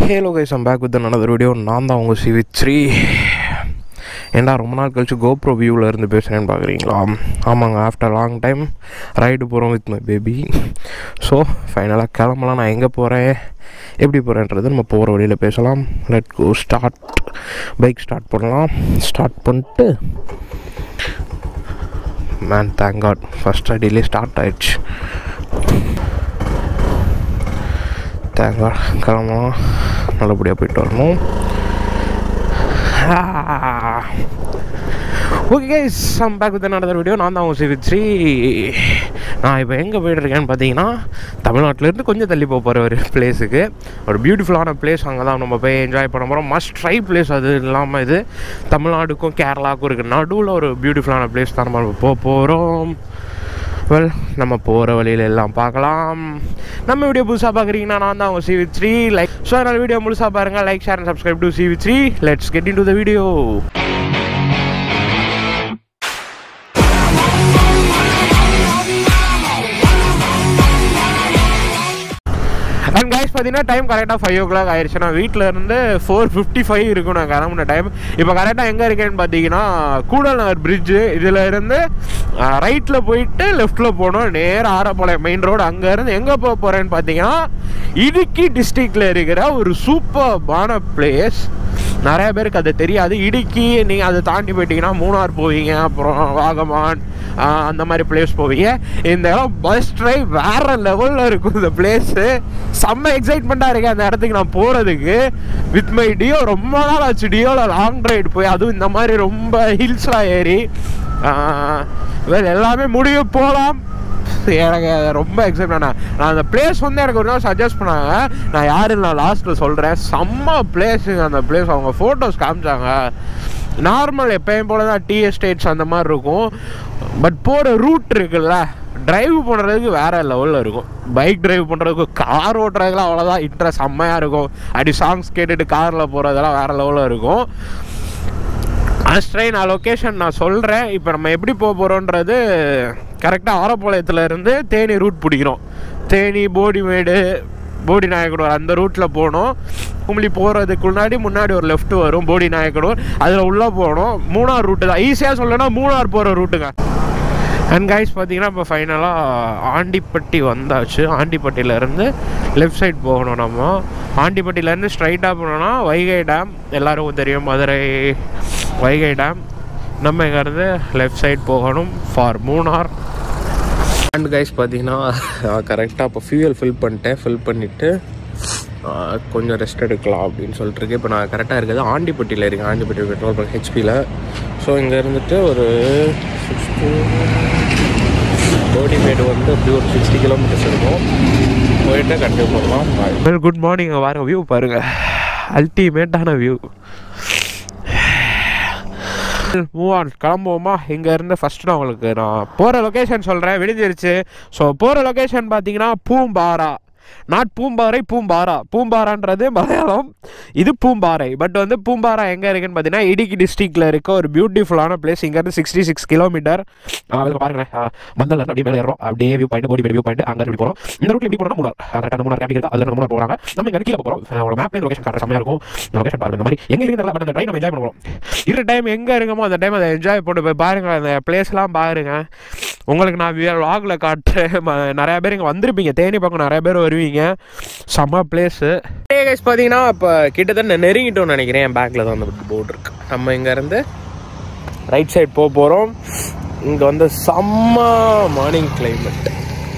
Halo guys I'm back with another video நான் தான் உங்கள் சிவி த்ரீ ஏன்டா ரொம்ப நாள் கழிச்சு கோப்ரோ வியூவில் இருந்து பேசுகிறேன்னு பார்க்குறீங்களா ஆமாங்க ஆஃப்டர் லாங் டைம் ரைடு போகிறோம் வித் மை பேபி ஸோ ஃபைனலாக கிளம்பலாம் நான் எங்கே போகிறேன் எப்படி போகிறேன்றது நம்ம போகிற வழியில் பேசலாம் let go start bike start பண்ணலாம் ஸ்டார்ட் பண்ணிட்டு மேன் தேங்க் காட் ஃபஸ்ட் அடியிலே ஸ்டார்ட் ஆயிடுச்சு தேங்காய் கிளம்பலாம் நல்லபடியாக போயிட்டு வரணும் okay guys some back with நடந்த வீடியோ நான் தான் உங்கள் சிவித்ரி நான் இப்போ எங்கே போயிட்டுருக்கேன்னு பார்த்தீங்கன்னா தமிழ்நாட்டிலேருந்து கொஞ்சம் தள்ளி போக போகிற ஒரு பிளேஸுக்கு ஒரு பியூட்டிஃபுல்லான பிளேஸ் அங்கே தான் நம்ம போய் என்ஜாய் பண்ண போகிறோம் மஸ்ட் ட்ரை பிளேஸ் அது இல்லாமல் இது தமிழ்நாடுக்கும் கேரளாவுக்கும் இருக்குது நடுவில் ஒரு பியூட்டிஃபுல்லான பிளேஸ் தான் நம்ம போக போகிறோம் வெல் நம்ம போகிற வழியில எல்லாம் பார்க்கலாம் நம்ம வீடியோ புதுசாக பார்க்குறீங்கன்னா நான் தான் உங்கள் சிவி த்ரீ லைக் ஸோ அதனால் வீடியோ முழுசாக பாருங்கள் like share and subscribe to CV three let's get into the video and guys பார்த்தீங்கன்னா டைம் கரெக்டாக ஃபைவ் ஓ கிளாக் ஆயிடுச்சு நான் வீட்டில் இருந்து ஃபோர் ஃபிஃப்டி ஃபைவ் இருக்கும் நான் கிளம்புன டைம் இப்போ கரெக்டாக எங்கே இருக்கேன்னு பார்த்தீங்கன்னா கூடல் நகர் பிரிட்ஜு இதில் இருந்து ரைட்டில் போயிட்டு லெஃப்ட்டில் போகணும் நேராக ஆரப்பாளையம் மெயின் ரோடு அங்கேருந்து எங்கே போக போகிறேன்னு பார்த்தீங்கன்னா இடுக்கி டிஸ்ட்ரிக்டில் இருக்கிற ஒரு சூப்பர்பான பிளேஸ் நிறைய பேருக்கு அது தெரியாது இடுக்கி நீங்கள் அதை தாண்டி போயிட்டீங்கன்னா மூணார் போவீங்க அப்புறம் வாகமான் ஆஹ் அந்த மாதிரி பிளேஸ் போவீங்க இந்த இடம் பஸ் ட்ரைவ் வேற லெவலில் இருக்கும் இந்த பிளேஸு செம்ம எக்ஸைட்மெண்ட்டாக இருக்கு அந்த இடத்துக்கு நான் போகிறதுக்கு வித் மை டியோ ரொம்ப நாள் ஆச்சு டியோவில் லாங் ரைடு போய் அதுவும் இந்த மாதிரி ரொம்ப ஹில்ஸ்லாம் ஏறி ஆஹ் வேற எல்லாமே முடிய போகலாம் எனக்கு ரொம்ப எக்ஸைட் நான் நான் அந்த பிளேஸ் வந்து எனக்கு ஒரு நாள் சஜஸ்ட் பண்ணாங்க நான் யாருன்னு நான் லாஸ்ட்டில் சொல்கிறேன் செம்ம பிளேஸுங்க அந்த பிளேஸ் அவங்க ஃபோட்டோஸ் காமிச்சாங்க நார்மல் எப்பயும் போல தான் டீ எஸ்டேட்ஸ் அந்த மாதிரி இருக்கும் பட் போகிற ரூட் இருக்குல்ல டிரைவ் பண்ணுறதுக்கு வேறு லெவலில் இருக்கும் பைக் டிரைவ் பண்ணுறதுக்கு கார் ஓட்டுறதுக்குலாம் அவ்வளோதான் இன்ட்ரெஸ்ட் செம்மையாக இருக்கும் அப்படி சாங்ஸ் கேட்டுட்டு காரில் போகிறதெல்லாம் வேறு லெவலில் இருக்கும் அஸ்ட்ரை நான் லொக்கேஷன் நான் சொல்கிறேன் இப்போ நம்ம எப்படி போக போகிறோன்றது கரெக்டாக ஆரப்பாளையத்துல இருந்து தேனி ரூட் பிடிக்கிறோம் தேனி போடிமேடு போடி நாயக்கனூர் அந்த ரூட்டில் போகணும் கும்பலி போகிறதுக்கு முன்னாடி முன்னாடி ஒரு லெஃப்ட் வரும் போடி நாயக்கனூர் அதில் உள்ளே போகணும் மூணார் ரூட்டு தான் ஈஸியாக சொல்லணும்னா மூணார் போகிற ரூட்டுங்க அண்ட் கைஸ் பார்த்தீங்கன்னா இப்போ ஃபைனலாக ஆண்டிப்பட்டி வந்தாச்சு ஆண்டிப்பட்டியிலேருந்து லெஃப்ட் சைட் போகணும் நம்ம ஆண்டிப்பட்டியிலேருந்து ஸ்ட்ரைட்டாக போனோம்னா வைகை டேம் எல்லாருக்கும் தெரியும் மதுரை வைகை டேம் நம்ம இங்கேருந்து லெஃப்ட் சைட் போகணும் ஃபார் மூணார் அண்ட் கைஸ் பார்த்தீங்கன்னா கரெக்டாக இப்போ ஃபியூயல் ஃபில் பண்ணிட்டேன் ஃபில் பண்ணிவிட்டு கொஞ்சம் ரெஸ்ட் எடுக்கலாம் அப்படின்னு சொல்லிட்டு இருக்கு இப்போ நான் கரெக்டாக இருக்கிறது ஆண்டிப்பட்டியில் இருக்கேன் ஆண்டிப்பட்டி பெட்ரோல் பங்க் ஹெச்பியில் ஸோ இங்கே இருந்துட்டு ஒரு சிக்ஸ்டி கோடிமேடு வந்து அப்படி ஒரு சிக்ஸ்டி கிலோமீட்டர்ஸ் இருக்கும் போயிட்டு கண்டினியூ பண்ணலாம் வெல் குட் மார்னிங் வாங்க வியூ பாருங்கள் அல்டிமேட்டான வியூ மூவ் ஆன் கிளம்புவோமா இங்கேருந்து ஃபஸ்ட்டு நான் உங்களுக்கு நான் போகிற லொக்கேஷன் சொல்கிறேன் விடிஞ்சிருச்சு ஸோ போகிற லொக்கேஷன் பார்த்தீங்கன்னா பூம்பாரா நாட் பூம்பாறை பூம்பாரா பூம்பாரான்றது மலையாளம் இது பூம்பாறை பட் வந்து பூம்பாரா எங்கே இருக்குன்னு பார்த்தீங்கன்னா இடுக்கி டிஸ்ட்ரிக்டில் இருக்க ஒரு பியூட்டிஃபுல்லான பிளேஸ் இங்கேருந்து சிக்ஸ்டி சிக்ஸ் கிலோமீட்டர் அதில் பாருங்களேன் மந்தல் அப்படியே மேலே ஏறோம் அப்படியே view point Bodi view point அங்கே எப்படி போகிறோம் இந்த ரூட்டில் எப்படி போகிறோம் மூணார் கரெக்டாக மூணார் கேபிள் இருக்குது அதில் மூணார் போகிறாங்க நம்ம இங்கே கீழே போகிறோம் உங்களோட மேப்லேயே லொகேஷன் காட்டுற செம்மையாக இருக்கும் லொகேஷன் பாருங்க இந்த மாதிரி எங்கே இருக்குது பட் அந்த ட்ரைன் நம்ம என்ஜாய் பண்ணுவோம் இருக்கிற டைம் எங்கே இருக்கமோ அந்த டைம் அதை என்ஜாய் பண்ணி போய் பாருங்க அந்த பிளேஸ்லாம் பாருங்க உங்களுக்கு நான் வாகில் காட்டுறேன் ம- நிறைய பேர் இங்கே வந்திருப்பீங்க தேனி பக்கம் நிறைய பேர் வருவீங்க செம்ம பிளேஸு கைஸ் பார்த்தீங்கன்னா இப்போ கிட்டத்தட்ட நெருங்கிட்டோம்னு நினைக்கிறேன் என் பேக்கில் தான் அந்த போர்டு இருக்கு நம்ம இங்கேருந்து ரைட் சைடு போக போகிறோம் இங்கே வந்து செம்ம மார்னிங் கிளைமேட்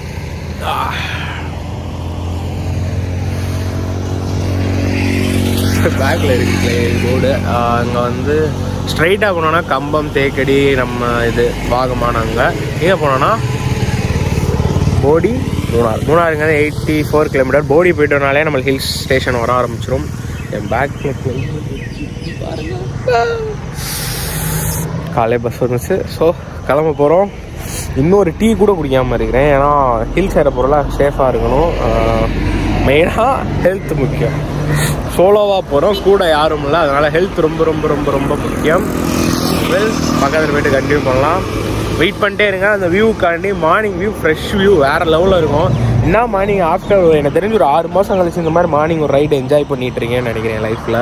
பேக்கில் இருக்கு போர்டு அங்கே வந்து ஸ்ட்ரைட்டாக போனோன்னா கம்பம் தேக்கடி நம்ம இது வாகமான் அங்கே இங்கே போனோன்னா போடி மூணார் மூணாருங்க எயிட்டி ஃபோர் கிலோமீட்டர் போடி போயிட்டோம்னாலே நம்ம ஹில் ஸ்டேஷன் வர ஆரம்பிச்சிடும் என் பேக்கில் காலை பஸ் வந்துச்சு ஸோ கிளம்ப போகிறோம் இன்னொரு டீ கூட குடிக்காமல் இருக்கிறேன் ஏன்னா ஹில்ஸ் ஏற பொருளாக சேஃபாக இருக்கணும் மெயினாக ஹெல்த் முக்கியம் சோலோவாக போகிறோம் கூட யாரும் இல்லை அதனால் ஹெல்த் ரொம்ப ரொம்ப ரொம்ப ரொம்ப முக்கியம் வெல் பக்கத்தில் போயிட்டு கண்டினியூ பண்ணலாம் வெயிட் பண்ணிட்டே இருங்க அந்த வியூக்காண்டி மார்னிங் வியூ ஃப்ரெஷ் வியூ வேறு லெவலில் இருக்கும் என்ன மார்னிங் ஆஃப்டர் எனக்கு தெரிஞ்சு ஒரு ஆறு மாதம் கழிச்சு இந்த மாதிரி மார்னிங் ஒரு ரைடு என்ஜாய் பண்ணிட்டு இருக்கேன்னு நினைக்கிறேன் லைஃப்பில்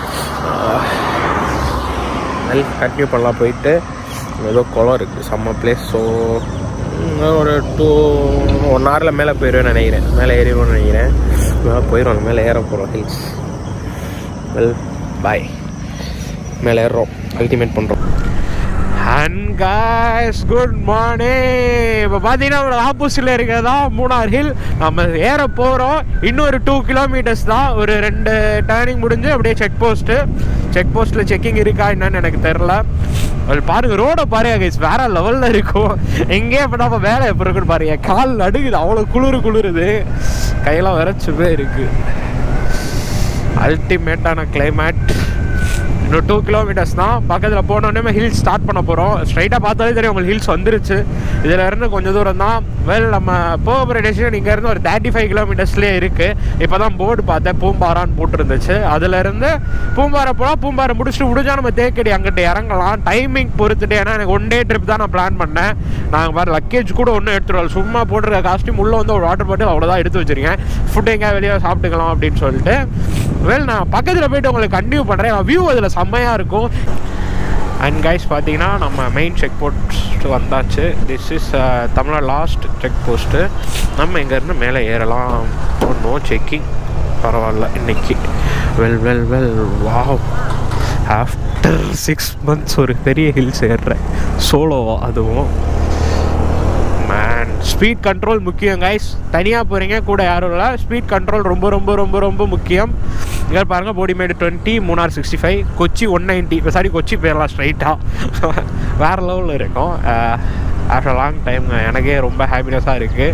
வெல் கண்டினியூ பண்ணலாம் போயிட்டு ஏதோ குளம் இருக்குது செம்ம பிளேஸ் ஸோ ஒரு டூ ஒன் ஹவரில் மேலே போயிடுவேன் நினைக்கிறேன் மேலே ஏறிடுவோம்னு நினைக்கிறேன் மேலே போயிடுவோம் மேலே ஏற போகிறோம் ஹில்ஸ் வெல் பாய் மேலே ஏறுறோம் அல்டிமேட் பண்ணுறோம் அண்ட் காய்ஸ் குட் மார்னிங் இப்போ பார்த்தீங்கன்னா ஒரு ஆப்போசிட்டில் இருக்கிறதா மூணார் ஹில் நம்ம ஏற போகிறோம் இன்னொரு டூ கிலோமீட்டர்ஸ் தான் ஒரு ரெண்டு டேர்னிங் முடிஞ்சு அப்படியே செக் போஸ்ட்டு செக் போஸ்ட்டில் செக்கிங் இருக்கா என்னன்னு எனக்கு தெரில அது பாருங்க ரோட பாருங்க கைஸ் வேற லெவலில் இருக்கும் எங்கேயே இப்போ நம்ம வேலை எப்போ இருக்குன்னு பாருங்க கால் நடுக்குது அவ்வளோ குளிர் குளிருது கையெல்லாம் விரைச்சு போய் இருக்கு அல்டிமேட்டான கிளைமேட் இன்னும் டூ கிலோமீட்டர்ஸ் தான் பக்கத்தில் போனோடனே ஹில்ஸ் ஸ்டார்ட் பண்ண போகிறோம் ஸ்ட்ரைட்டாக பார்த்தாலே தெரியும் உங்களுக்கு ஹில்ஸ் வந்துருச்சு இதில் இருந்து கொஞ்சம் தூரம் தான் வெல் நம்ம போக போகிற டெஸ்டினேஷன் இங்கேருந்து ஒரு தேர்ட்டி ஃபைவ் கிலோமீட்டர்ஸ்லேயே இருக்குது இப்போ தான் போர்டு பார்த்தேன் பூம்பாரான்னு போட்டிருந்துச்சு அதுலேருந்து பூம்பாறை போனால் பூம்பாறை முடிச்சுட்டு முடிஞ்சா நம்ம தேக்கடி அங்கிட்ட இறங்கலாம் டைமிங் பொறுத்துட்டு ஏன்னா எனக்கு ஒன் டே ட்ரிப் தான் நான் பிளான் பண்ணேன் நாங்கள் பாரு லக்கேஜ் கூட ஒன்றும் எடுத்துட்டு வரல சும்மா போட்டிருக்க காஸ்டியூம் உள்ளே வந்து ஒரு வாட்டர் பாட்டில் அவ்வளோதான் எடுத்து வச்சிருக்கேன் ஃபுட் எங்கேயா வெளியே சாப்பிட்டுக்கலாம் அப்படின்னு சொல்லிட்டு வெல் நான் பக்கத்தில் போயிட்டு உங்களுக்கு கண்டினியூ பண்ணுறேன் வியூ அதில் செம்மையாக இருக்கும் அண்ட் கைஸ் பார்த்தீங்கன்னா நம்ம மெயின் செக் போஸ்ட் வந்தாச்சு this is Tamil Nadu last check post நம்ம இங்கேருந்து மேலே ஏறலாம் நோ செக்கிங் பரவாயில்ல இன்னைக்கு well well well wow after six months ஒரு பெரிய ஹில்ஸ் ஏறுறேன் சோலோவா அதுவும் மேன் ஸ்பீட் கண்ட்ரோல் முக்கியம் கைஸ் தனியாக போகிறீங்க கூட யாரும் இல்லை ஸ்பீட் கண்ட்ரோல் ரொம்ப ரொம்ப ரொம்ப ரொம்ப முக்கியம் இங்கே பாருங்கள் Bodimettu twenty Munnar sixty five Kochi one ninety இப்போ சாரி கொச்சி போயிடலாம் ஸ்ட்ரைட்டாக வேறு லெவலில் இருக்கும் ஆஃப்டர் லாங் டைம் எனக்கே ரொம்ப ஹாப்பினஸாக இருக்குது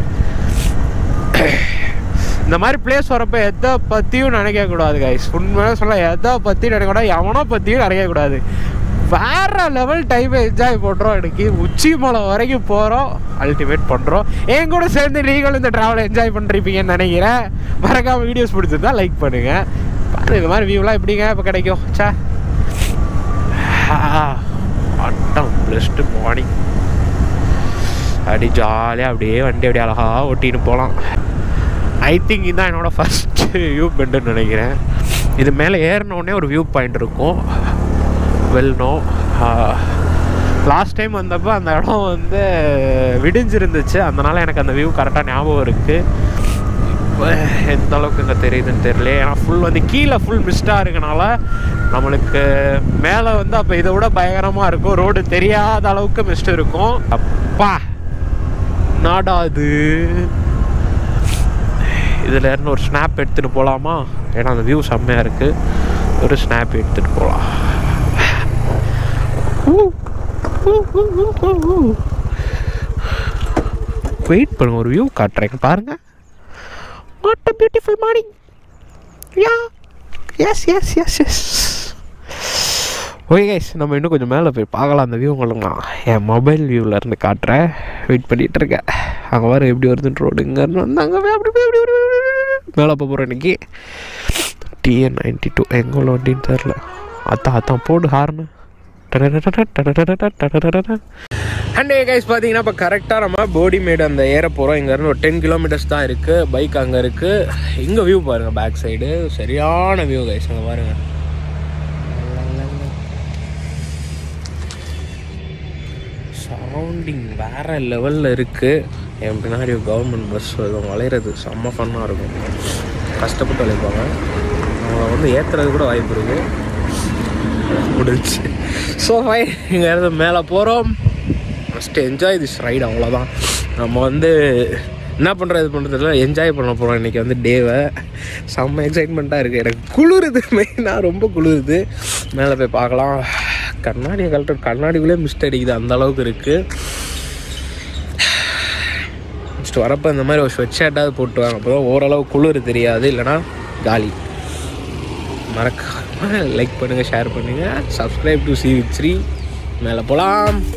இந்த மாதிரி பிளேஸ் வரப்போ எதை பற்றியும் நினைக்கக்கூடாது கைஸ் உண்மையாக சொல்ல எதை பற்றி நினைக்கக்கூடாது எவனை பற்றியும் நினைக்கக்கூடாது வேற லெவல் டைம் என்ஜாய் பண்ணுறோம் எனக்கு உச்சி மலை வரைக்கும் போகிறோம் அல்டிமேட் பண்ணுறோம் என் கூட சேர்ந்து நீங்களும் இந்த ட்ராவலை என்ஜாய் பண்ணிருப்பீங்கன்னு நினைக்கிறேன் மறக்காமல் வீடியோஸ் பிடிச்சிருந்தா லைக் பண்ணுங்கள் பாரு இந்த மாதிரி வியூலாம் எப்படிங்க இப்போ கிடைக்கும் சே அட்டம் பெஸ்ட்டு மார்னிங் அப்படி ஜாலியாக அப்படியே வண்டி அப்படியே அழகாக ஓட்டின்னு போகலாம் ஐ திங்க் இதுதான் என்னோட ஃபஸ்ட்டு வியூ பெண்டுன்னு நினைக்கிறேன் இது மேலே ஏறினோடனே ஒரு வியூ பாயிண்ட் இருக்கும் வெல் நோ லாஸ்ட் டைம் வந்தப்போ அந்த இடம் வந்து விடிஞ்சிருந்துச்சு அதனால் எனக்கு அந்த வியூ கரெக்டாக ஞாபகம் இருக்குது இப்போ எந்த அளவுக்கு இங்கே தெரியுதுன்னு தெரியல ஏன்னா ஃபுல் வந்து கீழே ஃபுல் மிஸ்டாக இருக்கனால நம்மளுக்கு மேலே வந்து அப்போ இதை விட பயங்கரமாக இருக்கும் ரோடு தெரியாத அளவுக்கு மிஸ்ட் இருக்கும் அப்பா நாடாது இதில் இருந்து ஒரு ஸ்னாப் எடுத்துகிட்டு போகலாமா ஏன்னா அந்த வியூ செம்மையாக இருக்குது ஒரு ஸ்னாப் எடுத்துகிட்டு போகலாம் வெயிட் பண்ணுங்க ஒரு வியூ காட்டுறேங்க பாருங்க what a beautiful morning yeah yes yes yes yes okay guys நம்ம இன்னும் கொஞ்சம் மேலே போய் பார்க்கலாம் அந்த வியூ உங்களுக்கு நான் என் மொபைல் வியூவில் இருந்து காட்டுறேன் வெயிட் பண்ணிகிட்டு இருக்கேன் அங்கே வர எப்படி வருதுன்னு ரோடு இங்கேருந்து வந்து அங்கே போய் அப்படி போய் அப்படி மேலே போக போகிறோம் இன்னைக்கு டிஎன் நைன்டி டூ எங்கே உள்ள வண்டின்னு தெரில அதான் அதான் போடு ஹார்னு அண்ட் கைஸ் பார்த்தீங்கன்னா இப்போ கரெக்டாக நம்ம போடிமேடு அந்த ஏற போகிறோம் இங்கேருந்து ஒரு டென் கிலோமீட்டர்ஸ் தான் இருக்குது பைக் அங்கே இருக்குது இங்கே வியூ பாருங்கள் பேக் சைடு சரியான வியூ கைஸ் அங்கே பாருங்கள் சரௌண்டிங் வேறு லெவலில் இருக்குது என் பின்னாடி கவர்மெண்ட் பஸ் வரும் வளையிறது செம்ம ஃபன்னாக இருக்கும் கஷ்டப்பட்டு வளைப்பாங்க அவங்கள வந்து ஏற்றுறது கூட வாய்ப்பு இருக்குது முடிஞ்சு ஸோ ஃபை இங்கேருந்து மேலே போகிறோம் ஃபஸ்ட்டு என்ஜாய் திஸ் ரைடு அவ்வளோதான் நம்ம வந்து என்ன பண்ணுறது பண்ணுறதுல என்ஜாய் பண்ண போகிறோம் இன்றைக்கி வந்து டேவை செம்ம எக்ஸைட்மெண்ட்டாக இருக்குது எனக்கு குளிருது மெயினாக ரொம்ப குளிருது மேலே போய் பார்க்கலாம் கண்ணாடியை கழட்டு கண்ணாடிக்குள்ளே மிஸ்ட் அடிக்குது அந்த அளவுக்கு இருக்குது நெக்ஸ்ட் வரப்போ இந்த மாதிரி ஒரு ஸ்வெட் ஷர்ட்டாவது போட்டு வாங்க அப்போ தான் ஓரளவு குளிர் தெரியாது இல்லைனா காலி மறக்காம லைக் பண்ணுங்கள் ஷேர் பண்ணுங்கள் சப்ஸ்கிரைப் டு சி ஸ்ரீ மேலே போகலாம்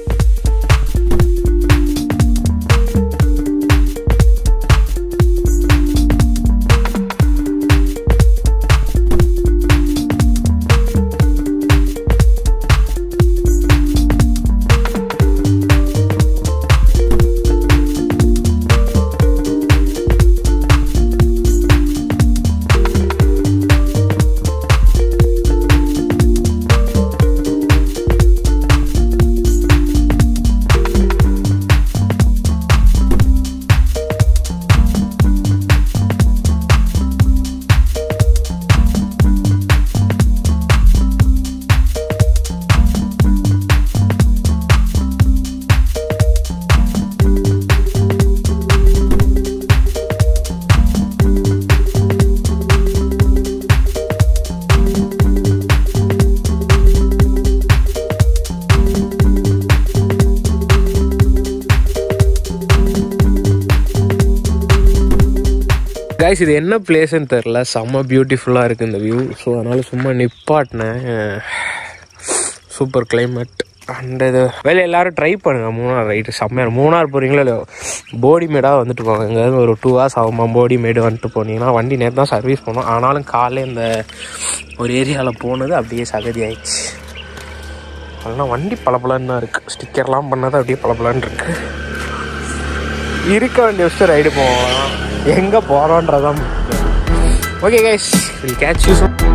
கைஸ் இது என்ன பிளேஸ்ன்னு தெரில செம்ம பியூட்டிஃபுல்லாக இருக்குது இந்த வியூ ஸோ அதனால் சும்மா நிப்பாட்டினேன் சூப்பர் கிளைமேட் அண்ட் இது வெளியே எல்லாரும் ட்ரை பண்ணுங்கள் மூணார் ரைட்டு செம்மையாக மூணார் போகிறீங்களோ இல்லையோ போடிமேடாக வந்துட்டு போங்க இங்கேருந்து ஒரு டூ ஹவர்ஸ் ஆகுமா போடிமேடு வந்துட்டு போனீங்கன்னா வண்டி நேற்று தான் சர்வீஸ் பண்ணோம் ஆனாலும் காலையில் இந்த ஒரு ஏரியாவில் போனது அப்படியே சகதி ஆயிடுச்சு அதெல்லாம் வண்டி பளபளன்னு தான் இருக்குது ஸ்டிக்கர்லாம் பண்ணது அப்படியே பளபளன்னு இருக்கு இருக்க வேண்டிய விஷயம் ரைடு போவோம் எங்கே போகிறோன்றதான் okay guys will catch you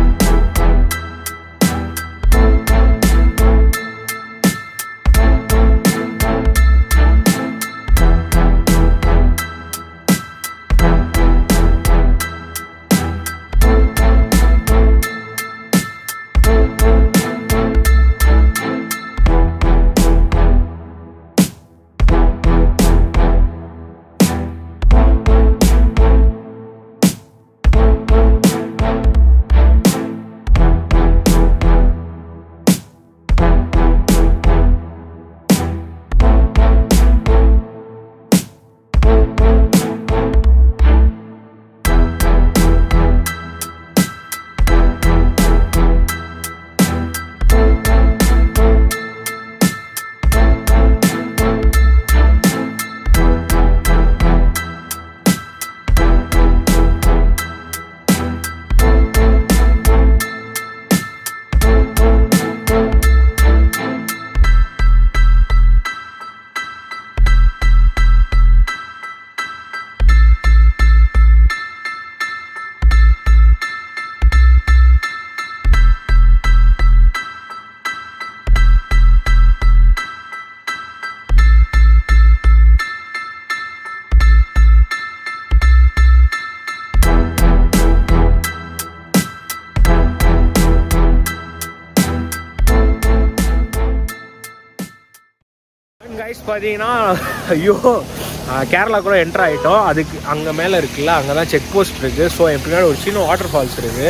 guys பார்த்தீங்கன்னா ஐயோ கேரளா கூட என்டர் ஆகிட்டோம் அதுக்கு அங்கே மேலே இருக்குல்ல அங்கே தான் செக் போஸ்ட் இருக்குது ஸோ என் பின்னாடி ஒரு சின்ன வாட்டர் ஃபால்ஸ் இருக்குது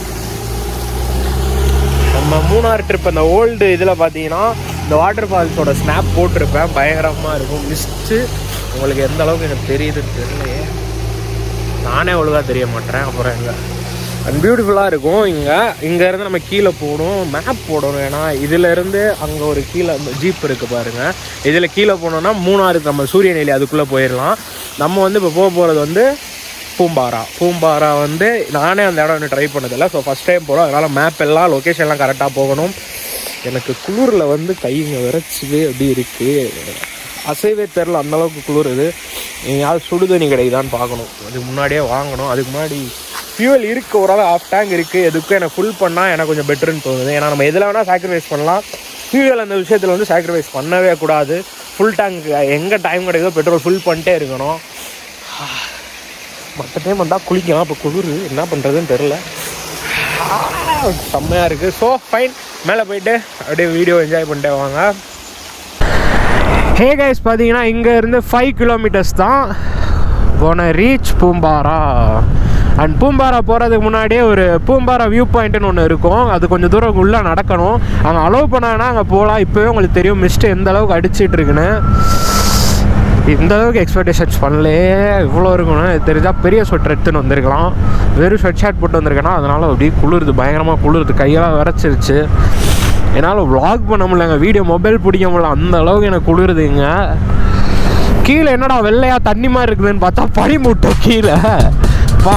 நம்ம மூணார் ட்ரிப் அந்த ஓல்டு இதில் பார்த்தீங்கன்னா இந்த வாட்டர் ஃபால்ஸோட ஸ்னாப் போட்டிருப்பேன் பயங்கரமாக இருக்கும் மிஸ்ட்டு உங்களுக்கு எந்த அளவுக்கு எனக்கு தெரியுதுன்னு தெரியலையே நானே ஒழுங்காக தெரிய மாட்டேன் அப்புறம் எங்கே அண்ட் பியூட்டிஃபுல்லாக இருக்கும் இங்கே இங்கேருந்து நம்ம கீழே போகணும் மேப் போடணும் ஏன்னா இதிலேருந்து அங்கே ஒரு கீழே ஜீப் இருக்குது பாருங்கள் இதில் கீழே போனோம்னா மூணாறு நம்ம சூரியநெல்லி அதுக்குள்ளே போயிடலாம் நம்ம வந்து இப்போ போக போகிறது வந்து பூம்பாரா பூம்பாரா வந்து நானே அந்த இடம் இன்னும் ட்ரை பண்ணதில்லை ஸோ ஃபஸ்ட் டைம் போகிறோம் அதனால் மேப் எல்லாம் லொக்கேஷன்லாம் கரெக்டாக போகணும் எனக்கு குளிரில் வந்து கைங்க விரைச்சிவே அப்படி இருக்குது அசைவே தெரில அந்தளவுக்கு குளிருது யாரும் சுடுதண்ணி கிடைக்குதான்னு பார்க்கணும் அதுக்கு முன்னாடியே வாங்கணும் அதுக்கு முன்னாடி ஃபியூவல் இருக்குது ஒரு ஆஃப் டேங்க் இருக்குது எதுக்கும் எனக்கு ஃபுல் பண்ணால் எனக்கு கொஞ்சம் பெட்டர்னு தோணுது ஏன்னா நம்ம எதில் வேணால் சாக்ரிஃபைஸ் பண்ணலாம் ஃபியூவல் அந்த விஷயத்தில் வந்து சாக்ரிஃபைஸ் பண்ணவே கூடாது ஃபுல் டேங்க் எங்கே டைம் கிடைக்குதோ பெட்ரோல் ஃபுல் பண்ணிட்டே இருக்கணும் மற்ற டைம் வந்தால் குளிக்கலாம் இப்போ குளிர் என்ன பண்ணுறதுன்னு தெரில செம்மையாக இருக்குது ஸோ ஃபைன் மேலே போயிட்டு அப்படியே வீடியோ என்ஜாய் பண்ணிட்டே வாங்க ஹே கைஸ் பார்த்தீங்கன்னா இங்கேருந்து ஃபைவ் கிலோமீட்டர்ஸ் தான் போன ரீச் பூம்பாரா அண்ட் பூம்பாரா போகிறதுக்கு முன்னாடியே ஒரு பூம்பாரா வியூ பாயிண்ட்னு ஒன்று இருக்கும் அது கொஞ்சம் தூரம் உள்ளே நடக்கணும் அங்கே அலோவ் பண்ணாங்கன்னா அங்கே போகலாம் இப்போவே உங்களுக்கு தெரியும் மிஸ்ட்டு எந்த அளவுக்கு அடிச்சிட்டு இருக்குன்னு இந்த அளவுக்கு எக்ஸ்பெக்டேஷன்ஸ் பண்ணலே இவ்வளோ இருக்கணும் எனக்கு தெரிஞ்சால் பெரிய ஸ்வெட்டர் எடுத்துன்னு வந்திருக்கலாம் வெறும் ஸ்வெட் ஷர்ட் போட்டு வந்திருக்கேன்னா அதனால் அப்படியே குளிருது பயங்கரமாக குளிருது கையெல்லாம் விரைச்சிருச்சு என்னால் vlog பண்ண முடியலங்க வீடியோ மொபைல் பிடிக்க முடியல அந்த அளவுக்கு எனக்கு குளிருதுங்க கீழே என்னடா வெள்ளையா தண்ணி மாதிரி இருக்குதுன்னு பார்த்தா பனி மூட்டை கீழே பா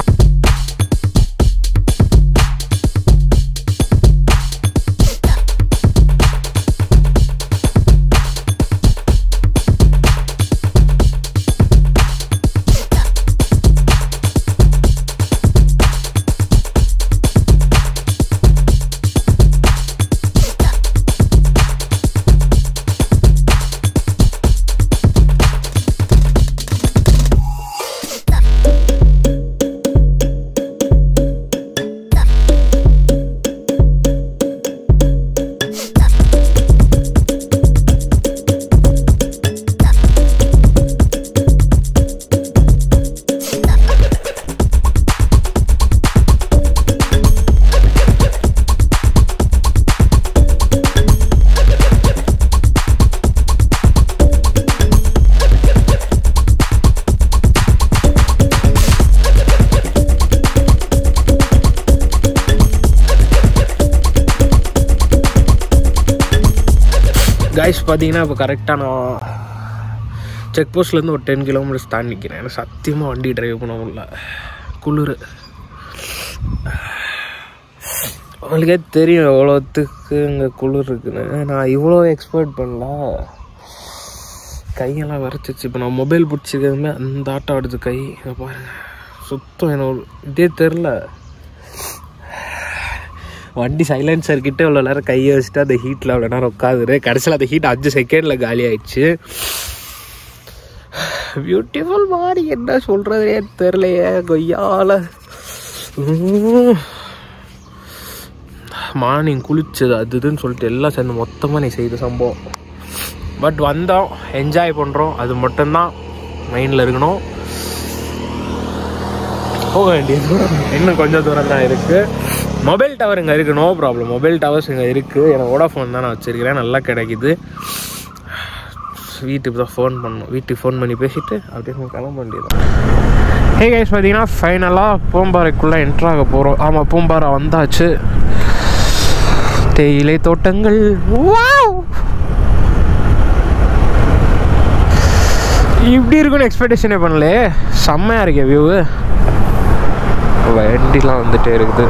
காய்ஸ் பார்த்தீங்கன்னா இப்போ கரெக்டாக நான் செக் போஸ்ட்லேருந்து ஒரு டென் கிலோமீட்டர்ஸ் தாண்டி நிற்கிறேன் எனக்கு சத்தியமாக வண்டி டிரைவ் பண்ண முடியல குளிர் உங்களுக்கே தெரியும் எவ்வளோத்துக்கு இங்கே குளிர் இருக்குன்னு நான் இவ்வளோ எக்ஸ்பெக்ட் பண்ணல கையெல்லாம் வரைச்சிச்சு இப்போ நான் மொபைல் பிடிச்சிருக்கிறதுமே அந்த ஆட்டம் ஆடுது கை இங்க பாருங்க சுத்தம் என்ன ஒரு இதே தெரில வண்டி சைலன்சர் கிட்ட இவ்வளோ நேரம் கையை வச்சுட்டு அந்த ஹீட்டில் அவ்வளோ நேரம் உட்காந்துரு கடைசியில் அந்த ஹீட் அஞ்சு செகண்டில் காலி ஆயிடுச்சு பியூட்டிஃபுல் மாறி என்ன சொல்கிறதே தெரிலையே கொய்யால மார்னிங் குளிச்சது அது இதுன்னு சொல்லிட்டு எல்லாம் சேர்ந்து மொத்தமாக நீ செய்த சம்பவம் பட் வந்தோம் என்ஜாய் பண்ணுறோம் அது மட்டும்தான் மைண்டில் இருக்கணும் போக வேண்டியது தூரம் இன்னும் கொஞ்சம் தூரம் தான் இருக்குது மொபைல் டவர் இங்கே இருக்குது நோ ப்ராப்ளம் மொபைல் டவர்ஸ் இங்கே இருக்குது எனக்கு வோடாஃபோன் தான் நான் வச்சுருக்கிறேன் நல்லா கிடைக்குது வீட்டுக்கு தான் ஃபோன் பண்ணணும் வீட்டுக்கு ஃபோன் பண்ணி பேசிட்டு அப்படியே நம்ம கிளம்ப வேண்டியது ஹே கைஸ் பார்த்தீங்கன்னா ஃபைனலாக பூம்பாறைக்குள்ளே என்ட்ராக போகிறோம் ஆமாம் பூம்பாறை வந்தாச்சு தேயிலை தோட்டங்கள் வாவ் இப்படி இருக்குன்னு எக்ஸ்பெக்டேஷனே பண்ணலே செம்மையாக இருக்கே வியூவு வண்டிலாம் வந்துட்டே இருக்குது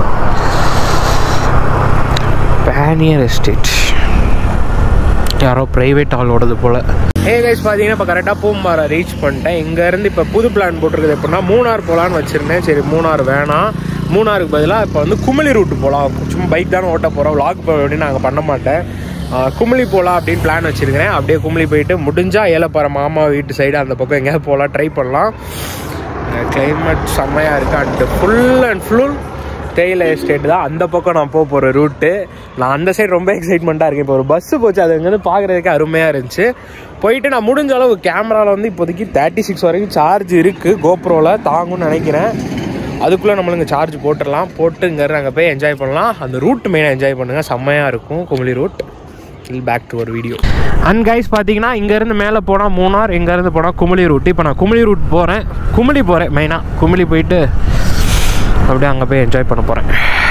பேனியர் எஸ்டேட் யாரோ ப்ரைவேட் ஆளோடது போல் ஹே கைஸ் பார்த்தீங்கன்னா இப்போ கரெக்டாக பூம்பாறை ரீச் பண்ணிட்டேன் இங்கேருந்து இப்போ புது பிளான் போட்டிருக்குது எப்படின்னா மூணார் போகலான்னு வச்சுருந்தேன் சரி மூணார் வேணாம் மூணாருக்கு பதிலாக இப்போ வந்து குமிளி ரூட்டு போகலாம் சும்மா பைக் தானே ஓட்ட போகிறோம் வ்ளாக் போக அப்படின்னு நாங்கள் பண்ண மாட்டேன் ஆஹ் குமிளி போகலாம் அப்படின்னு பிளான் வச்சுருக்கிறேன் அப்படியே குமிளி போயிட்டு முடிஞ்சால் ஏலப்பாறை மாமா வீட்டு சைடு அந்த பக்கம் எங்கேயாவது போகலாம் ட்ரை பண்ணலாம் கிளைமேட் செம்மையாக இருக்குது அண்ட் ஃபுல் அண்ட் ஃபுல் தேயிலை எஸ்டேட் தான் அந்த பக்கம் நான் போக போகிற ரூட்டு நான் அந்த சைடு ரொம்ப எக்ஸைட்மெண்ட்டாக இருக்கேன் இப்போ ஒரு பஸ்ஸு போச்சு அது இங்கேருந்து பார்க்குறதுக்கு அருமையாக இருந்துச்சு போயிட்டு நான் முடிஞ்ச அளவு கேமராவில் வந்து இப்போதைக்கு தேர்ட்டி சிக்ஸ் வரைக்கும் சார்ஜ் இருக்குது கோப்ரோவில் தாங்கும்னு நினைக்கிறேன் அதுக்குள்ளே நம்மளுங்க சார்ஜ் போட்டுடலாம் போட்டு இங்கேருந்து அங்கே போய் என்ஜாய் பண்ணலாம் அந்த ரூட் மெயினாக என்ஜாய் பண்ணுங்கள் செம்மையாக இருக்கும் குமிளி ரூட் இல் பேக் டு ஒரு வீடியோ அண்ட் கைஸ் பார்த்தீங்கன்னா இங்கேருந்து மேலே போனால் மூணார் இங்கேருந்து போனால் குமிளி ரூட் இப்போ நான் குமிளி ரூட் போகிறேன் குமிளி போகிறேன் மெயினாக குமிளி போயிட்டு அப்படியே அங்கே போய் என்ஜாய் பண்ண போகிறேன்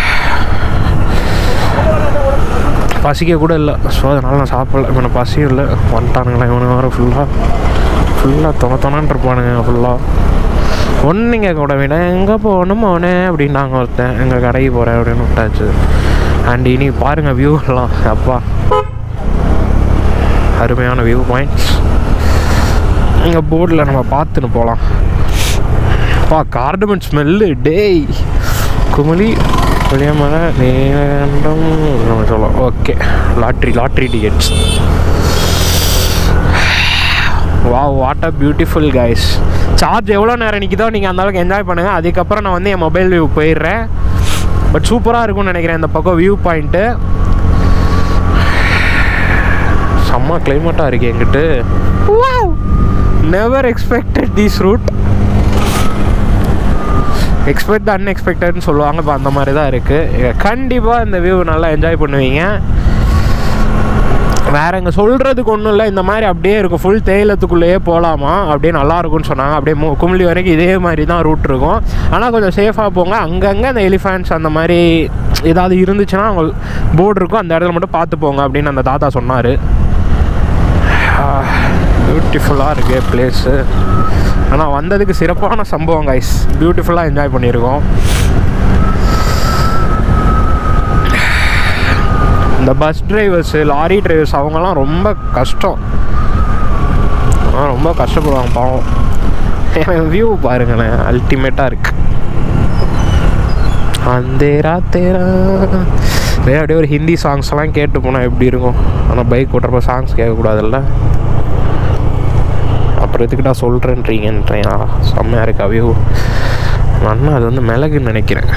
பசிக்க கூட இல்லை ஸோ அதனால் நான் சாப்பிடல இவனை பசியும் இல்லை வந்துட்டானுங்களா இவனு வர ஃபுல்லாக ஃபுல்லாக தொண தொணன்னு இருப்பானுங்க ஃபுல்லாக ஒன்றுங்க கூட விட எங்கே போகணும் மோனே அப்படின்னாங்க ஒருத்தன் எங்கள் கடைக்கு போகிறேன் அப்படின்னு விட்டாச்சு அண்ட் இனி பாருங்கள் வியூ எல்லாம் அப்பா அருமையான வியூ பாயிண்ட்ஸ் இங்கே போர்டில் நம்ம பார்த்துன்னு போகலாம் அப்பா கார்டமன் ஸ்மெல்லு டேய் குமிழி புளியமலை நீண்டம் நம்ம சொல்லலாம் ஓகே லாட்ரி லாட்ரி டிக்கெட்ஸ் வா what a beautiful guys charge எவ்வளோ நேரம் நிற்கிதோ நீங்கள் அந்த அளவுக்கு என்ஜாய் பண்ணுங்கள் அதுக்கப்புறம் நான் வந்து என் மொபைல் வியூ போயிடுறேன் பட் சூப்பராக இருக்கும்னு நினைக்கிறேன் இந்த பக்கம் வியூ பாயிண்ட்டு செம்ம கிளைமேட்டாக இருக்கு என்கிட்ட never expected this route expect the அன்எக்ஸ்பெக்டட்னு சொல்லுவாங்க இப்போ அந்த மாதிரி தான் இருக்குது கண்டிப்பாக இந்த வியூ நல்லா என்ஜாய் பண்ணுவீங்க வேற இங்கே சொல்கிறதுக்கு ஒன்றும் இல்லை இந்த மாதிரி அப்படியே இருக்கும் ஃபுல் தேயிலத்துக்குள்ளேயே போகலாமா அப்படியே நல்லா இருக்கும்னு சொன்னாங்க அப்படியே மு குமிழி வரைக்கும் இதே மாதிரி தான் ரூட் இருக்கும் ஆனால் கொஞ்சம் சேஃபாக போங்க அங்கங்கே அந்த எலிஃபேண்ட்ஸ் அந்த மாதிரி ஏதாவது இருந்துச்சுன்னா அவங்க போர்டு இருக்கும் அந்த இடத்துல மட்டும் பார்த்து போங்க அப்படின்னு அந்த தாத்தா சொன்னார் பியூட்டிஃபுல்லாக இருக்கு பிளேஸு ஆனால் வந்ததுக்கு சிறப்பான சம்பவம் கைஸ் பியூட்டிஃபுல்லாக என்ஜாய் பண்ணியிருக்கோம் இந்த பஸ் டிரைவர்ஸு லாரி டிரைவர்ஸ் அவங்கெல்லாம் ரொம்ப கஷ்டம் ஆ, ரொம்ப கஷ்டப்படுவாங்க பாவம் எனக்கு வியூ பாருங்களேன் அல்டிமேட்டாக இருக்கு அந்தேரா தேரா இதே அப்படியே ஒரு ஹிந்தி சாங்ஸ்லாம் கேட்டு போனால் எப்படி இருக்கும் ஆனால் பைக் ஓட்டுறப்ப சாங்ஸ் கேட்கக்கூடாதுல்ல அப்புறம் எதுக்குடா சொல்கிறேன்றீங்கன்றேன் செம்மையாக இருக்கா வியூ அண்ணா அது வந்து மிளகுன்னு நினைக்கிறேன்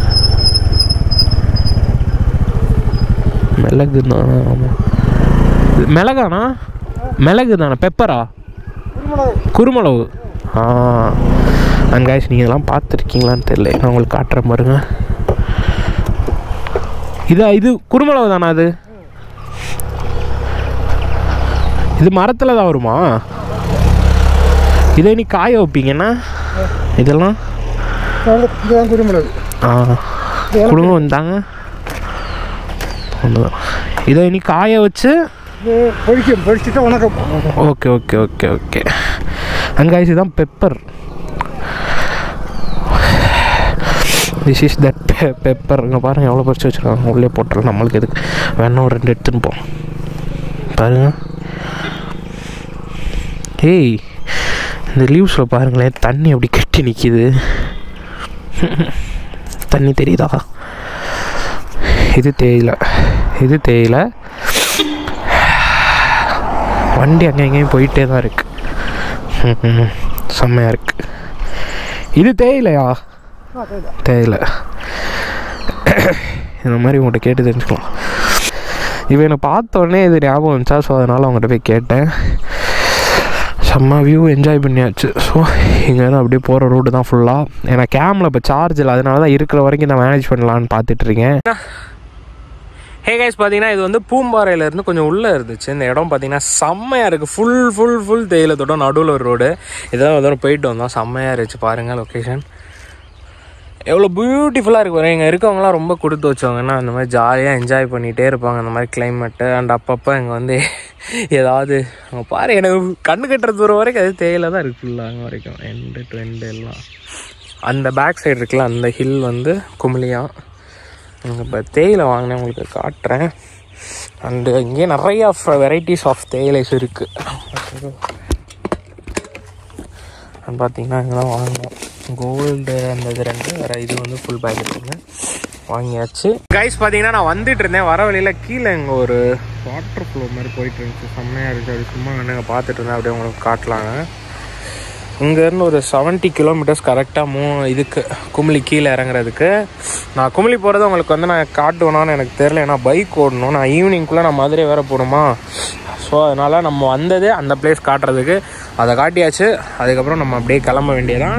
மிளகு தான் ஆமாம் மிளகாண்ணா மிளகு தானே பெப்பரா குருமிளகு ஆ அண்ட் காய்ஸ் நீங்கள் இதெல்லாம் பார்த்துருக்கீங்களான்னு தெரியல நான் உங்களுக்கு காட்டுறேன் பாருங்க இதா இது குருமிளகு தானா அது இது மரத்தில் தான் வருமா இதை நீ காய வைப்பீங்கன்னா இதெல்லாம் இதுதான் குருமிளகு ஆ குடும்பம் வந்தாங்க ஒன்றுதான் இதை இனி காய வச்சு இது பொரிக்கும் பொரிச்சுட்டு உனக்கும் okay okay okay okay and guys இதுதான் pepper this is that pepper இங்கே பாருங்கள் எவ்வளோ பறிச்சு வச்சுருக்காங்க உள்ளே போட்டுறலாம் நம்மளுக்கு எதுக்கு வேணா ஒரு ரெண்டு எடுத்துன்னு போம் பாருங்க ஏய் இந்த லீவ்ஸில் பாருங்களேன் தண்ணி அப்படி கட்டி நிற்கிது தண்ணி தெரியுதா இது தேயிலை இது தேயிலை வண்டி அங்கே எங்கேயும் போயிட்டே தான் இருக்கு ம்ம். செம்மையா இருக்கு இது தேயிலையா தேயிலை இந்த மாதிரி உங்கள்கிட்ட கேட்டு தெரிஞ்சுக்கலாம் இப்போ என்னை பார்த்த உடனே இது ஞாபகம் வந்துச்சா ஸோ அதனால் அவங்ககிட்ட போய் கேட்டேன் செம்ம வியூ என்ஜாய் பண்ணியாச்சு ஸோ இங்கேருந்து அப்படியே போகிற ரூட்டு தான் ஃபுல்லாக ஏன்னா கேமில் இப்போ சார்ஜ் இல்லை அதனால தான் இருக்கிற வரைக்கும் நான் மேனேஜ் பண்ணலான்னு பார்த்துட்டு இருக்கேன் ஹே கைஸ் பார்த்தீங்கன்னா இது வந்து பூம்பாறையிலேருந்து கொஞ்சம் உள்ளே இருந்துச்சு இந்த இடம் பார்த்தீங்கன்னா செம்மையாக இருக்குது ஃபுல் ஃபுல் ஃபுல் தேயிலை தோட்டம் நடுவில் ஒரு ரோடு இதெல்லாம் ஒரு தடவை போயிட்டு வந்தோம் செம்மையாக இருந்துச்சு பாருங்கள் லொக்கேஷன் எவ்வளோ பியூட்டிஃபுல்லாக இருக்கு பாருங்க இங்கே இருக்கவங்களாம் ரொம்ப கொடுத்து வச்சவங்கன்னா அந்த மாதிரி ஜாலியாக என்ஜாய் பண்ணிகிட்டே இருப்பாங்க அந்த மாதிரி கிளைமேட்டு அண்ட் அப்பப்போ இங்கே வந்து ஏதாவது அங்கே பாரு எனக்கு கண்ணு கட்டுற தூரம் வரைக்கும் அது தேயிலை தான் இருக்குல்ல அங்கே வரைக்கும் எண்டு டு எண்டு எல்லாம் அந்த பேக் சைடு இருக்குல்ல அந்த ஹில் வந்து குமிலியா இங்கே இப்போ தேயிலை வாங்கினேன் உங்களுக்கு காட்டுறேன் அண்டு இங்கே நிறையா வெரைட்டிஸ் ஆஃப் தேயிலைஸ் இருக்குது அண்ட் பார்த்தீங்கன்னா இங்கெல்லாம் வாங்கினோம் கோல்டு அந்த இது ரெண்டு வேறு இது வந்து ஃபுல் பேக்கெட்டுங்க வாங்கியாச்சு கைஸ் பார்த்தீங்கன்னா நான் வந்துட்டு இருந்தேன் வர வழியில் கீழே இங்கே ஒரு வாட்டர் ஃப்ளோ மாதிரி போயிட்டு இருந்துச்சு செம்மையாக இருந்துச்சு அப்படி சும்மா நின்று பார்த்துட்டு இருந்தேன் அப்படியே உங்களுக்கு காட்டலாங்க இங்கேருந்து ஒரு செவன்ட்டி கிலோமீட்டர்ஸ் கரெக்டாக மூ இதுக்கு குமிளி கீழே இறங்குறதுக்கு நான் குமிளி போகிறது உங்களுக்கு வந்து நான் காட்டுவேனான்னு எனக்கு தெரில ஏன்னா பைக் ஓடணும் நான் ஈவினிங்குள்ளே நான் மதுரை வேறு போகணுமா ஸோ அதனால் நம்ம வந்தது அந்த பிளேஸ் காட்டுறதுக்கு அதை காட்டியாச்சு அதுக்கப்புறம் நம்ம அப்படியே கிளம்ப வேண்டியதான்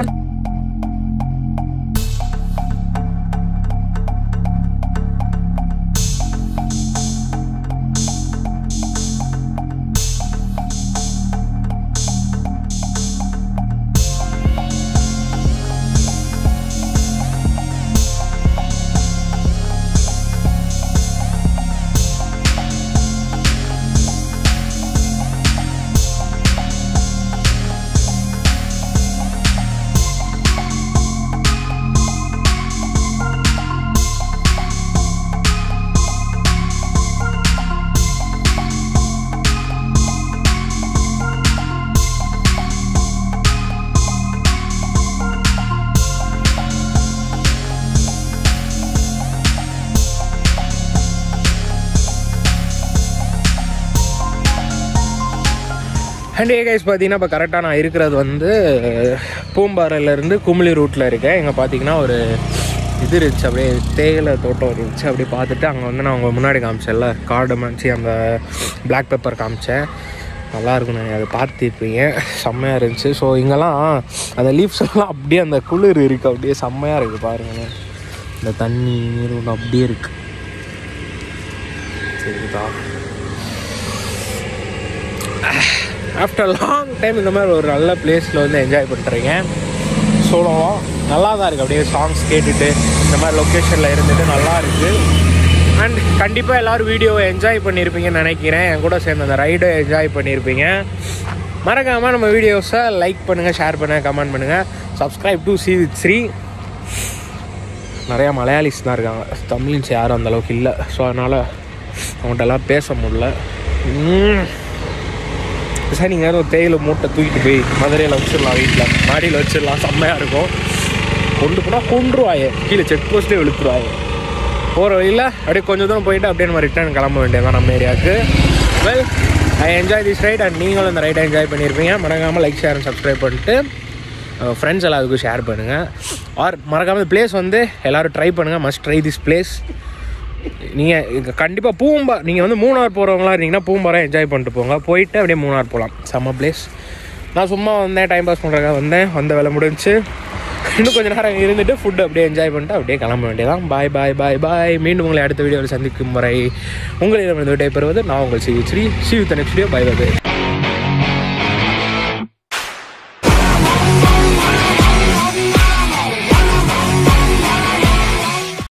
அண்ட் ஏ கைஸ் பார்த்தீங்கன்னா இப்போ கரெக்டாக நான் இருக்கிறது வந்து பூம்பாறையிலேருந்து குமிளி ரூட்டில் இருக்கேன் இங்கே பார்த்தீங்கன்னா ஒரு இது இருந்துச்சு அப்படியே தேயிலை தோட்டம் இருந்துச்சு அப்படியே பார்த்துட்டு அங்கே வந்து நான் உங்க முன்னாடி காமிச்சேன்ல கார்டு மச்சி அந்த பிளாக் பெப்பர் காமிச்சேன் நல்லா இருக்கும் நீங்கள் அதை பார்த்துருப்பீங்க செம்மையாக இருந்துச்சு ஸோ இங்கெல்லாம் அந்த லீவ்ஸ் எல்லாம் அப்படியே அந்த குளிர் இருக்குது அப்படியே செம்மையாக இருக்குது பாருங்களேன் இந்த தண்ணி நீர் ஒன்று அப்படியே இருக்குது சரிதா ஆஃப்டர் லாங் டைம் இந்த மாதிரி ஒரு நல்ல பிளேஸில் வந்து என்ஜாய் பண்ணுறீங்க சோலோவாக நல்லா தான் இருக்குது அப்படியே சாங்ஸ் கேட்டுட்டு இந்த மாதிரி லொக்கேஷனில் இருந்துட்டு நல்லா இருக்குது அண்ட் கண்டிப்பாக எல்லோரும் வீடியோவை என்ஜாய் பண்ணியிருப்பீங்கன்னு நினைக்கிறேன் என் கூட சேர்ந்து அந்த ரைடை என்ஜாய் பண்ணியிருப்பீங்க மறக்காமல் நம்ம வீடியோஸை லைக் பண்ணுங்கள் ஷேர் பண்ணுங்கள் கமெண்ட் பண்ணுங்கள் subscribe to C with Sri நிறையா மலையாளிஸ் தான் இருக்காங்க தமிழின்ஸ் யாரும் அந்த அளவுக்கு இல்லை ஸோ அதனால் அவங்கள்ட்டெல்லாம் பேச முடியல உம். சார் நீங்கள் யாரும் ஒரு தேயிலை மூட்டை தூக்கிட்டு போய் மதுரையில் வச்சிடலாம் வீட்டில் மாடியில் வச்சிடலாம் செம்மையாக இருக்கும் கொண்டு போனால் கொண்டுருவாயே கீழே செக் போஸ்ட்லேயே இழுத்துருவாயே போகிற வழியில் அப்படியே கொஞ்சம் தூரம் போயிட்டு அப்படியே நம்ம ரிட்டர்ன் கிளம்ப வேண்டியதான் நம்ம ஏரியாவுக்கு well I enjoy this ride and நீங்களும் இந்த ரைட்டை என்ஜாய் பண்ணியிருப்பீங்க மறக்காமல் லைக் ஷேர் அண்ட் சப்ஸ்கிரைப் பண்ணிட்டு ஃப்ரெண்ட்ஸ் எல்லாத்துக்கும் ஷேர் பண்ணுங்கள் ஆர் மறக்காமல் பிளேஸ் வந்து எல்லோரும் ட்ரை பண்ணுங்கள் மஸ்ட் ட்ரை திஸ் பிளேஸ் நீங்கள் இங்கே கண்டிப்பாக பூம்பா நீங்கள் வந்து மூணார் போகிறவங்களா இருந்தீங்கன்னா பூம்பாறை என்ஜாய் பண்ணிட்டு போங்க போயிட்டு அப்படியே மூணார் போகலாம் செம்ம பிளேஸ் நான் சும்மா வந்தேன் டைம் பாஸ் பண்ணுறதுக்காக வந்தேன் வந்த வேலை முடிஞ்சுச்சு இன்னும் கொஞ்சம் நேரம் இருந்துட்டு ஃபுட் அப்படியே என்ஜாய் பண்ணிட்டு அப்படியே கிளம்ப வேண்டியதான் பாய் பாய் பாய் பாய் மீண்டும் உங்களை அடுத்த வீடியோவில் சந்திக்கும் வரை உங்களிடம் விடைபெறுவது நான் உங்கள் C Sri see with next video bye by